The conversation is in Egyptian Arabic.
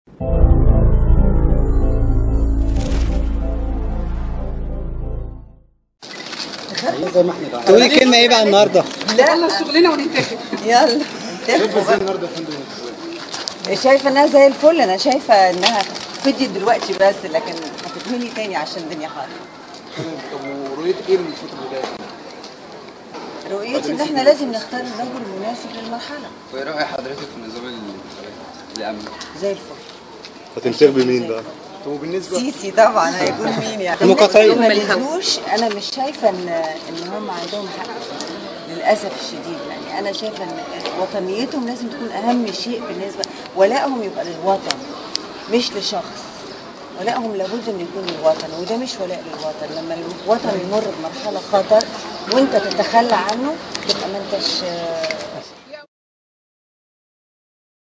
زي ما احنا بقى تقولي كلمة ايه بقى النهارده؟ نخلص شغلنا ونتفق يلا شايف ازاي النهارده يا فندم شايفه انها زي الفل انا شايفه انها فديت دلوقتي بس لكن هتتملي تاني عشان الدنيا حر طب ورؤيتك ايه من الفتره اللي جايه؟ رؤيتي ان احنا لازم نختار الرجل المناسب للمرحله وايه رأي حضرتك في نظام الانتخابات الأمن؟ زي الفل هتنتخبي مين بقى؟ طب وبالنسبه سيسي طبعا هيكون مين يعني ديمقراطية. ما نزلوش انا مش شايفه ان ان هم عندهم حق للاسف الشديد يعني انا شايفه ان وطنيتهم لازم تكون اهم شيء بالنسبه ولائهم يبقى للوطن مش لشخص ولائهم لابد ان يكون للوطن وده مش ولاء للوطن لما الوطن يمر بمرحله خطر وانت تتخلى عنه تبقى ما انتش